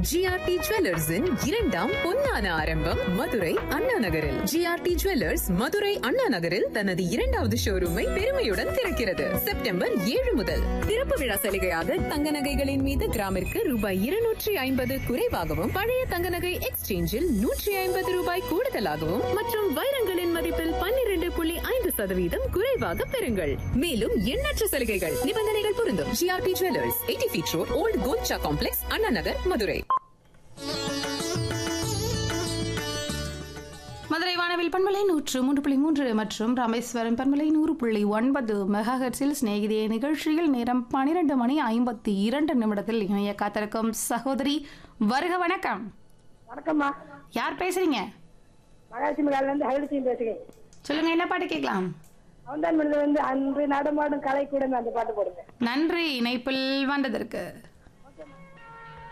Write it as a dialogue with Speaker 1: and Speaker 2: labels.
Speaker 1: GRT ஜுவல்லர்ஸின் இரண்டாம் பொன்னான ஆரம்பம் மதுரை அண்ணா நகரில் ஜிஆர்டி ஜுவல்லர்ஸ் மதுரை அண்ணா நகரில் தனது இரண்டாவது ஷோரூமை பெருமையுடன் திறக்கிறது செப்டம்பர் ஏழு முதல் திறப்பு விழா சலுகையாக தங்க நகைகளின் மீது கிராமிற்கு ரூபாய் இருநூற்றி ஐம்பது குறைவாகவும் பழைய தங்க நகை எக்ஸ்சேஞ்சில் நூற்றி ஐம்பது ரூபாய் கூடுதலாகவும் மற்றும் வைரங்களின் மதிப்பில் பன்னிரண்டு புள்ளி ஐந்து சதவீதம் குறைவாக பெறுங்கள் மேலும் எண்ணற்ற சலுகைகள் நிபந்தனைகள் பொருந்தும் GRT jewellers eighty feet road old Golcha complex Anna Nagar Madurai
Speaker 2: Madurai வானவில் பண்பலை நூற்று மூன்று புள்ளி மூன்று மற்றும் ராமேஸ்வரம் பண்பலை நூறு புள்ளி ஒன்பது மெகா ஹெர்ட்ஸில் சிநேகிதிய நிகழ்ச்சியில் நேரம் பன்னிரண்டு மணி ஐம்பத்தி இரண்டு நிமிடத்தில் இணைய காத்திருக்கும் சகோதரி வருக வணக்கம்
Speaker 3: வணக்கம்மா
Speaker 2: யார் பேசுறீங்க
Speaker 3: மகாலட்சுமி காலில இருந்து அகலட்சுமி பேசுகிறேன்
Speaker 2: சொல்லுங்க என்ன பாட்டு கேட்கலாம்
Speaker 3: அவன்தான் மனிதர் வந்து அன்று நடமாடும் கலை கூட அந்த பாட்டு போடுங்க
Speaker 2: நன்றி இணைப்பில் வந்ததற்கு